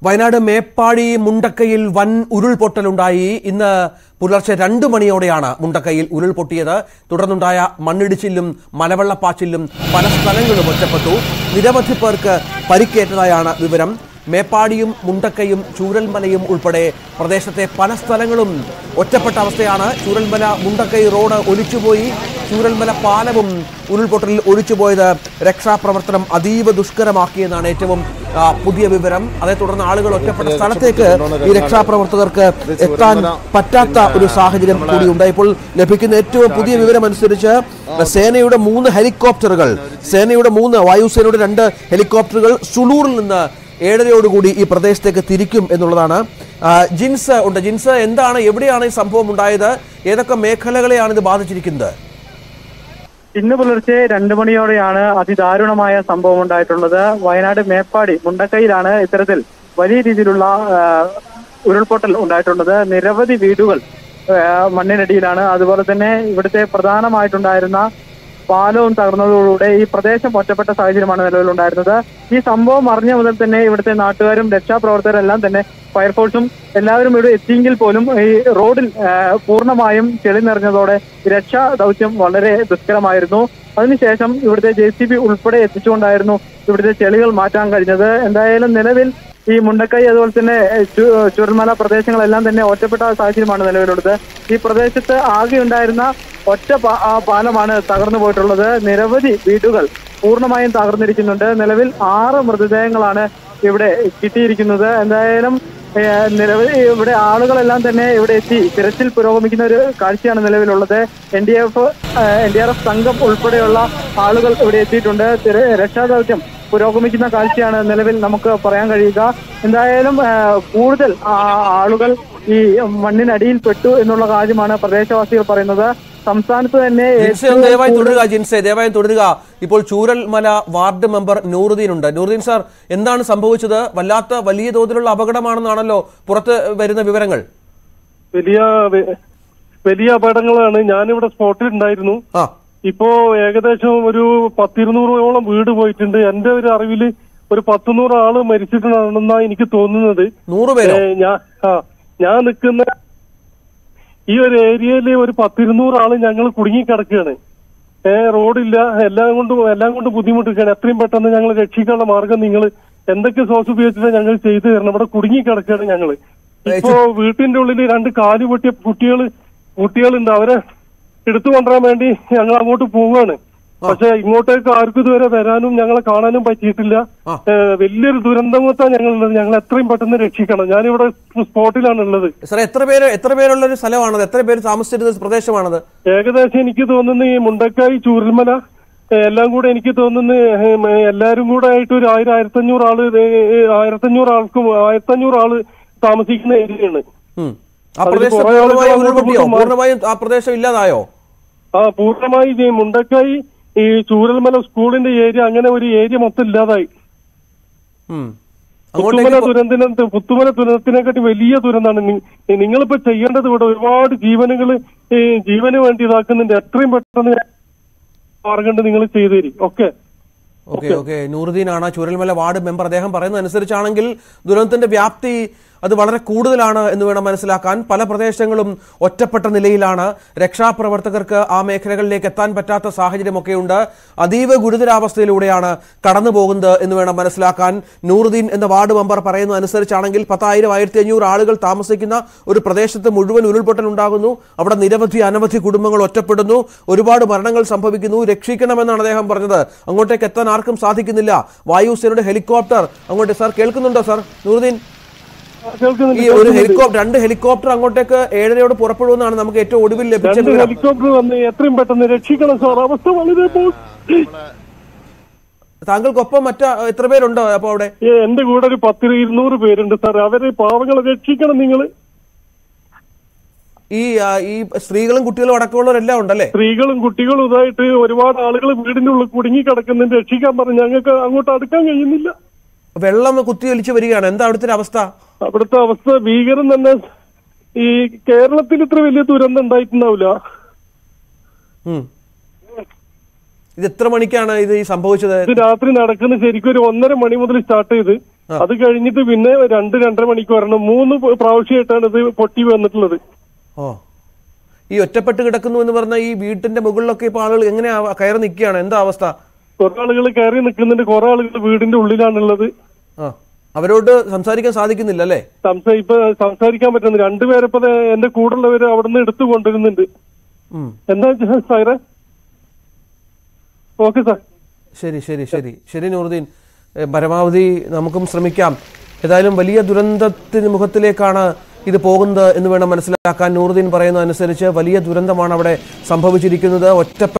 വയനാട് മേപ്പാടി മുണ്ടക്കയിൽ വൻ ഉരുൾപൊട്ടലുണ്ടായി ഇന്ന് പുലർച്ചെ രണ്ടു മണിയോടെയാണ് മുണ്ടക്കയിൽ ഉരുൾപൊട്ടിയത് തുടർന്നുണ്ടായ മണ്ണിടിച്ചിലും മലവെള്ളപ്പാച്ചിലും പല സ്ഥലങ്ങളും ഒറ്റപ്പെട്ടു നിരവധി പേർക്ക് പരിക്കേറ്റതായാണ് വിവരം മേപ്പാടിയും മുണ്ടക്കയും ചൂരൽമലയും ഉൾപ്പെടെ പ്രദേശത്തെ പല സ്ഥലങ്ങളും ഒറ്റപ്പെട്ട അവസ്ഥയാണ് ചൂരൽമല മുണ്ടക്കൈ റോഡ് ഒലിച്ചുപോയി ചൂരൽമല പാലവും ഉരുൾപൊട്ടലിൽ ഒലിച്ചുപോയത് രക്ഷാപ്രവർത്തനം അതീവ ദുഷ്കരമാക്കിയെന്നാണ് ഏറ്റവും ആ, പുതിയ വിവരം അതേ തുടർന്ന് ആളുകൾ ഒറ്റപ്പെട്ട സ്ഥലത്തേക്ക് ഈ രക്ഷാപ്രവർത്തകർക്ക് എത്താൻ പറ്റാത്ത ഒരു സാഹചര്യം കൂടിയുണ്ട് ഇപ്പോൾ ലഭിക്കുന്ന ഏറ്റവും പുതിയ വിവരം അനുസരിച്ച് സേനയുടെ മൂന്ന് ഹെലികോപ്റ്ററുകൾ സേനയുടെ മൂന്ന് വായുസേനയുടെ രണ്ട് ഹെലികോപ്റ്ററുകൾ സുളൂറിൽ നിന്ന് ഏഴരയോടുകൂടി ഈ പ്രദേശത്തേക്ക് തിരിക്കും എന്നുള്ളതാണ് ആ, ജിൻസ് ഉണ്ട് ജിൻസ് എന്താണ് എവിടെയാണ് ഈ സംഭവം ഉണ്ടായത് ഏതൊക്കെ മേഖലകളെയാണ് ഇത് ബാധിച്ചിരിക്കുന്നത് ഇന്ന് പുലർച്ചെ രണ്ടു മണിയോടെയാണ് അതിദാരുണമായ സംഭവം ഉണ്ടായിട്ടുള്ളത് വയനാട് മേപ്പാടി മുണ്ടക്കൈയിലാണ് ഇത്തരത്തിൽ വലിയ രീതിയിലുള്ള ആ, ഉരുൾപൊട്ടൽ ഉണ്ടായിട്ടുള്ളത് നിരവധി വീടുകൾ ആ, മണ്ണിനടിയിലാണ് അതുപോലെ തന്നെ ഇവിടുത്തെ പ്രധാനമായിട്ടുണ്ടായിരുന്ന പാലവും തകർന്നതോടുകൂടെ ഈ പ്രദേശം ഒറ്റപ്പെട്ട സാഹചര്യമാണ് നിലവിലുണ്ടായിരുന്നത് ഈ സംഭവം അറിഞ്ഞ മുതൽ തന്നെ ഇവിടുത്തെ നാട്ടുകാരും രക്ഷാപ്രവർത്തകരും എല്ലാം തന്നെ ഫയർഫോഴ്സും എല്ലാവരും ഇവിടെ എത്തിയെങ്കിൽ പോലും ഈ റോഡിൽ ആ, പൂർണ്ണമായും ചെളി നിറഞ്ഞതോടെ ഈ രക്ഷാ ദൗത്യം വളരെ ദുഷ്കരമായിരുന്നു അതിനുശേഷം ഇവിടുത്തെ ജെ സി ബി ഉൾപ്പെടെ എത്തിച്ചുകൊണ്ടായിരുന്നു ഇവിടുത്തെ ചെളികൾ മാറ്റാൻ കഴിഞ്ഞത് എന്തായാലും നിലവിൽ ഈ മുണ്ടക്കൈ അതുപോലെ തന്നെ ചു- ചുരൽമല പ്രദേശങ്ങളെല്ലാം തന്നെ ഒറ്റപ്പെട്ട സാഹചര്യമാണ് നിലവിലുള്ളത് ഈ പ്രദേശത്ത് ആകെ ഉണ്ടായിരുന്ന ഒറ്റ പാ- ആ പാലമാണ് തകർന്നു പോയിട്ടുള്ളത് നിരവധി വീടുകൾ പൂർണ്ണമായും തകർന്നിരിക്കുന്നുണ്ട് നിലവിൽ ആറ് മൃതദേഹങ്ങളാണ് ഇവിടെ കിട്ടിയിരിക്കുന്നത് എന്തായാലും ഏഹ്, നിലവിൽ ഇവിടെ ആളുകളെല്ലാം തന്നെ ഇവിടെ എത്തി തിരച്ചിൽ പുരോഗമിക്കുന്ന ഒരു കാഴ്ചയാണ് നിലവിലുള്ളത് N D F N D R F സംഘം ഉൾപ്പെടെയുള്ള ആളുകൾ ഇവിടെ എത്തിയിട്ടുണ്ട് തിര- രക്ഷാദൗത്യം പുരോഗമിക്കുന്ന കാഴ്ചയാണ് നിലവിൽ നമുക്ക് പറയാൻ കഴിയുക എന്തായാലും ഏഹ്, കൂടുതൽ ആ- ആളുകൾ ഈ മണ്ണിനടിയിൽ പെട്ടു എന്നുള്ള കാര്യമാണ് പ്രദേശവാസികൾ പറയുന്നത് സംസ്ഥാനത്ത് തന്നെ ജിൻസെ ഒന്ന് ദയവായി തുടരുക ജിൻസെ ദയവായി തുടരുക ഇപ്പോൾ ചൂരൽമല വാർഡ് മെമ്പർ നൂറുദ്ദീൻ ഉണ്ട് നൂറുദ്ദീൻ സാർ എന്താണ് സംഭവിച്ചത് വല്ലാത്ത വലിയ തോതിലുള്ള അപകടമാണെന്നാണല്ലോ പുറത്ത് വരുന്ന വിവരങ്ങൾ വലിയ വെ- വലിയ അപകടങ്ങളാണ് ഞാനിവിടെ സ്പോട്ടിൽ ഉണ്ടായിരുന്നു ആ ഇപ്പോ ഏകദേശം ഒരു പത്തിരുന്നൂറോളം വീട് പോയിട്ടുണ്ട് എന്റെ ഒരു അറിവില് ഒരു പത്തുനൂറ് ആള് മരിച്ചിട്ടുണ്ടെന്നാ എനിക്ക് തോന്നുന്നത് നൂറ് പേരോ ഏ, ഞാൻ ആ ഞാൻ നിൽക്കുന്ന ഈ ഒരു ഏരിയയിൽ ഒരു പത്തിരുന്നൂറ് ആള് ഞങ്ങൾ കുടുങ്ങിക്കിടക്കുകയാണ് ഏഹ് റോഡില്ല എല്ലാം കൊണ്ടും എല്ലാം കൊണ്ടും ബുദ്ധിമുട്ടിക്കുകയാണ് എത്രയും പെട്ടെന്ന് ഞങ്ങൾ രക്ഷിക്കാനുള്ള മാർഗം നിങ്ങൾ എന്തൊക്കെ സോഴ്സ് ഉപയോഗിച്ചിട്ട് ഞങ്ങൾ ചെയ്തു തരണം ഇവിടെ കുടുങ്ങിക്കിടക്കുകയാണ് ഞങ്ങള് ഇപ്പോ വീട്ടിന്റെ ഉള്ളിൽ രണ്ട് കാല് പൊട്ടിയ കുട്ടികൾ കുട്ടികളുണ്ട് അവരെ എടുത്തു കൊണ്ടുവരാൻ വേണ്ടി ഞങ്ങൾ അങ്ങോട്ട് പോവുകയാണ് പക്ഷെ ഇങ്ങോട്ടേക്ക് ആർക്കും ഇതുവരെ വരാനും ഞങ്ങളെ കാണാനും പറ്റിയിട്ടില്ല ആ. ഏഹ് വലിയൊരു ദുരന്തമൊത്താണ് ഞങ്ങളുള്ളത് ഞങ്ങൾ എത്രയും പെട്ടെന്ന് രക്ഷിക്കണം ഞാനിവിടെ സ്പോട്ടിലാണ് ഉള്ളത് സാർ എത്ര പേര് എത്ര പേരുള്ള ഒരു സ്ഥലമാണത് എത്ര പേര് താമസിച്ചിരുന്ന പ്രദേശമാണത് ഏകദേശം എനിക്ക് തോന്നുന്നു ഈ മുണ്ടക്കായി ചൂരൽമല ഏഹ് എല്ലാം കൂടെ എനിക്ക് തോന്നുന്നു ഏഹ് എല്ലാരും കൂടെ ആയിട്ട് ഒരു ആയിരം ആയിരത്തഞ്ഞൂറ് ആള് ഏഹ് ആയിരത്തഞ്ഞൂറ് ആൾക്കും ആയിരത്തഞ്ഞൂറ് ആള് താമസിക്കുന്ന ഏരിയയാണ് ഉം. ആ അതിൽ പ്രദേശം കുറേ ആളുകൾ പൂർണ്ണമായും അങ്ങോട്ടും ഉരുൾപൊട്ടിയോ ഇങ്ങോട്ടും മാറി. പൂർണ്ണമായും ആ പ്രദേശം ഇല്ലാതായോ ആ പൂർണ്ണമായി ഈ മുണ്ടക്കായി ഈ ചൂരൽമല സ്കൂളിന്റെ ഏരിയ അങ്ങനെ ഒരു ഏരിയ മൊത്തം ഇല്ലാതായി ഉം. പുത്തുമല അങ്ങോട്ടേക്ക് ദുരന്തത്തിന് പുത്തുമല ദുരന്തത്തിനെക്കാട്ടി വലിയ ദുരന്തമാണ് നി- നിങ്ങളിപ്പോ ചെയ്യേണ്ടത് ഇവിടെ ഒരുപാട് ജീവനുകൾ ജീവന് വേണ്ടി ഇതാക്കുന്നുണ്ട് എത്രയും പെട്ടെന്ന് മാർഗം നിങ്ങൾ ചെയ്തു തരും ഓക്കെ ഓക്കെ ഓക്കെ നൂറുദ്ദീനാണ് ചുരൽമല വാർഡ് മെമ്പർ അദ്ദേഹം പറയുന്നത് അനുസരിച്ചാണെങ്കിൽ ദുരന്തത്തിന്റെ വ്യാപ്തി അത് വളരെ കൂടുതലാണ് എന്ന് വേണം മനസ്സിലാക്കാൻ പല പ്രദേശങ്ങളും ഒറ്റപ്പെട്ട നിലയിലാണ് രക്ഷാപ്രവർത്തകർക്ക് ആ മേഖലകളിലേക്ക് എത്താൻ പറ്റാത്ത സാഹചര്യമൊക്കെയുണ്ട് അതീവ ഗുരുതരാവസ്ഥയിലൂടെയാണ് കടന്നു പോകുന്നത് എന്ന് വേണം മനസ്സിലാക്കാൻ നൂറുദ്ദീൻ എന്ന വാർഡ് മെമ്പർ പറയുന്നത് അനുസരിച്ചാണെങ്കിൽ പത്തായിരം ആയിരത്തി അഞ്ഞൂറ് ആളുകൾ താമസിക്കുന്ന ഒരു പ്രദേശത്ത് മുഴുവൻ ഉരുൾപൊട്ടൽ ഉണ്ടാകുന്നു അവിടെ നിരവധി അനവധി കുടുംബങ്ങൾ ഒറ്റപ്പെടുന്നു ഒരുപാട് മരണങ്ങൾ സംഭവിക്കുന്നു രക്ഷിക്കണമെന്നാണ് അദ്ദേഹം പറഞ്ഞത് അങ്ങോട്ടേക്ക് എത്താൻ ആർക്കും സാധിക്കുന്നില്ല വായുസേനയുടെ ഹെലികോപ്റ്റർ അങ്ങോട്ട് സാർ കേൾക്കുന്നുണ്ടോ സാർ നൂറുദ്ദീൻ ഈ ഒരു ഹെലികോപ്റ്റർ രണ്ട് ഹെലികോപ്റ്റർ അങ്ങോട്ടേക്ക് ഏഴരയോട് പുറപ്പെടുമെന്നാണ് നമുക്ക് ഏറ്റവും ഒടുവിൽ ലഭിച്ച രണ്ട് വിവരം ഹെലികോപ്റ്റർ വന്ന് എത്രയും പെട്ടെന്ന് രക്ഷിക്കണം സാർ അവസ്ഥ വളരെ മോ- താങ്കൾക്കൊപ്പം മറ്റ എത്ര പേരുണ്ടോ അപ്പൊ അവിടെ ഏ, എന്റെ കൂടെ ഒരു പത്ത് ഇരുന്നൂറ് പേരുണ്ട് സാർ അവരെ പാവങ്ങളെ രക്ഷിക്കണം നിങ്ങൾ ഈ ആ, ഈ സ്ത്രീകളും കുട്ടികളും അടക്കമുള്ളവരെല്ലാം ഉണ്ടല്ലേ സ്ത്രീകളും കുട്ടികളും ഇതായിട്ട് ഒരുപാട് ആളുകൾ വീടിന്റെ ഉള്ളിൽ കുടുങ്ങി കിടക്കുന്നുണ്ട് രക്ഷിക്കാൻ പറഞ്ഞു ഞങ്ങൾക്ക് അങ്ങോട്ട് അടുക്കാൻ കഴിയുന്നില്ല വെള്ളം കുത്തിയൊലിച്ച് വരികയാണ് എന്താ അവിടുത്തെ ഒരു അവസ്ഥ അവിടുത്തെ അവസ്ഥ ഭീകരം തന്നെ ഈ കേരളത്തിൽ ഇത്ര വലിയ ദുരന്തം ഉണ്ടായിട്ടുണ്ടാവില്ല ഉം. ഇത് എത്ര മണിക്കാണ് ഇത് ഈ സംഭവിച്ചത് ഇത് രാത്രി നടക്കുന്ന ശരിക്കും ഒരു ഒന്നര മണി മുതൽ സ്റ്റാർട്ട് ചെയ്ത് അത് കഴിഞ്ഞിട്ട് പിന്നെ രണ്ട് രണ്ടര മണിക്ക് വരണം മൂന്ന് പ്രാവശ്യമായിട്ടാണ് ഇത് പൊട്ടി വന്നിട്ടുള്ളത് ഓ ഈ ഒറ്റപ്പെട്ട് കിടക്കുന്നു എന്ന് പറഞ്ഞ ഈ വീട്ടിന്റെ മുകളിലൊക്കെ ഇപ്പൊ ആളുകൾ എങ്ങനെയാ കയറി നിൽക്കുകയാണ് എന്താ അവസ്ഥ കുറെ ആളുകൾ കയറി നിൽക്കുന്നുണ്ട് കുറെ ആളുകൾ വീടിന്റെ ഉള്ളിലാണുള്ളത് ആ അവരോട് സംസാരിക്കാൻ സാധിക്കുന്നില്ല അല്ലേ സംസാ ഇപ്പൊ സംസാരിക്കാൻ പറ്റുന്നത് രണ്ടുപേരെ ഇപ്പൊ ദേ എന്റെ കൂടെയുള്ളവര് അവിടെ നിന്ന് എടുത്തു കൊണ്ടുവരുന്നുണ്ട് ഉം. എന്താ സാറേ ഓക്കെ സാർ ശരി ശരി ശരി ശരി നൂറുദ്ദീൻ ഏ, പരമാവധി നമുക്കും ശ്രമിക്കാം ഏതായാലും വലിയ ദുരന്തത്തിന് മുഖത്തിലേക്കാണ് ഇത് പോകുന്നത് എന്ന് വേണം മനസ്സിലാക്കാൻ നൂറുദ്ദീൻ പറയുന്നത് അനുസരിച്ച് വലിയ ദുരന്തമാണ് അവിടെ സംഭവിച്ചിരിക്കുന്നത് ഒറ്റപ്പെട്ട